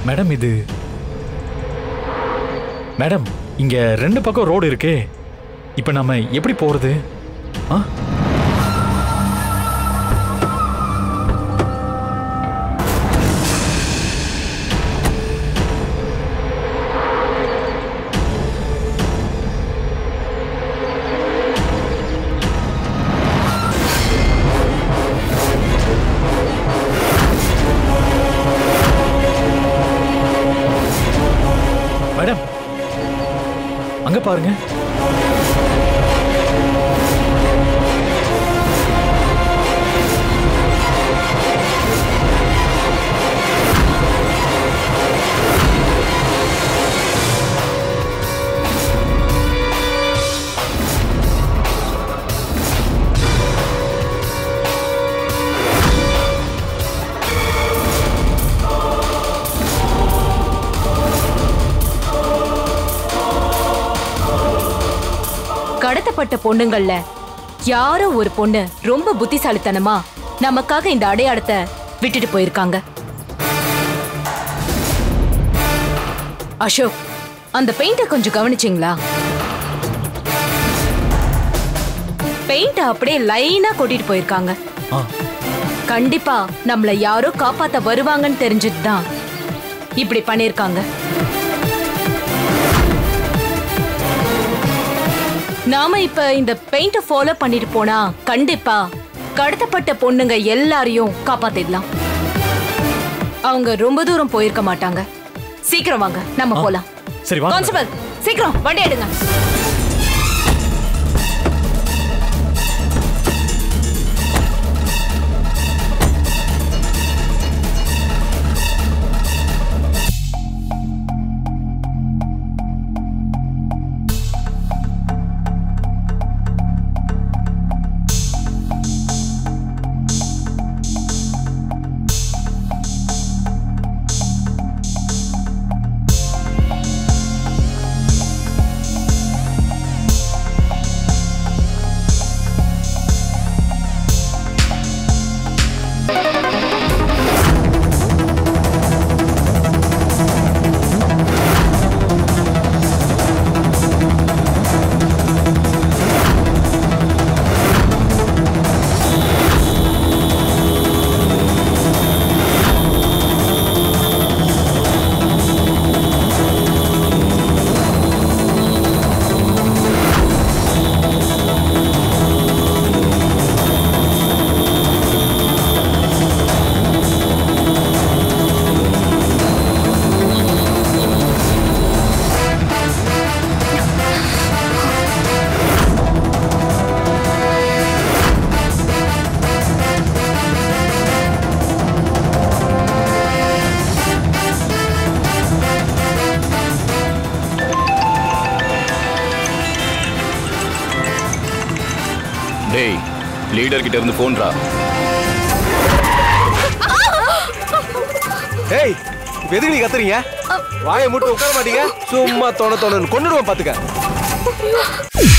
Madam இது madam இங்க ரெண்டு பக்கம் ரோடு இருக்கே இப்போ நாம எப்படி போறது ஆ மேடம் அங்க பாருங்க கடத்தப்பட்ட பொண்ணுங்கள்ல யாரோ ஒரு பொண்ணு ரொம்ப புத்திசாலித்தனமா நமக்காக இந்த அடையாளத்தை விட்டுட்டு போயிருக்காங்க அசோக் அந்த பெயிண்ட கொஞ்சம் கவனிச்சிங்களா பெயிண்ட அப்படியே லைனா கொட்டிட்டு போயிருக்காங்க ஆ கண்டிப்பா நம்மள யாரோ காப்பாத்த வருவாங்கன்னு தெரிஞ்சுட்டு தான் இப்படி பண்ணிருக்காங்க நாம இப்ப இந்த பெயிண்ட ஃபாலோ பண்ணிட்டு போனா கண்டிப்பா கடத்தப்பட்ட பொண்ணுங்க எல்லாரையும் காப்பாத்திடலாம் அவங்க ரொம்ப தூரம் போயிருக்க மாட்டாங்க சீக்கிரம் வாங்க நம்ம ஆ. போலாம் சரி வாங்க கான்ஸ்டபிள் சீக்கிரம் வண்டி எடுங்க டேய் லீடர் கிட்ட இருந்து போன்ரா ஏய் இப்ப எதுக்கு நீ கத்துறீங்க வாயை மூட்டு உட்கார மாட்டீங்க சும்மா தோண தோணுன்னு கொண்டுடுவோம் பாத்துக்க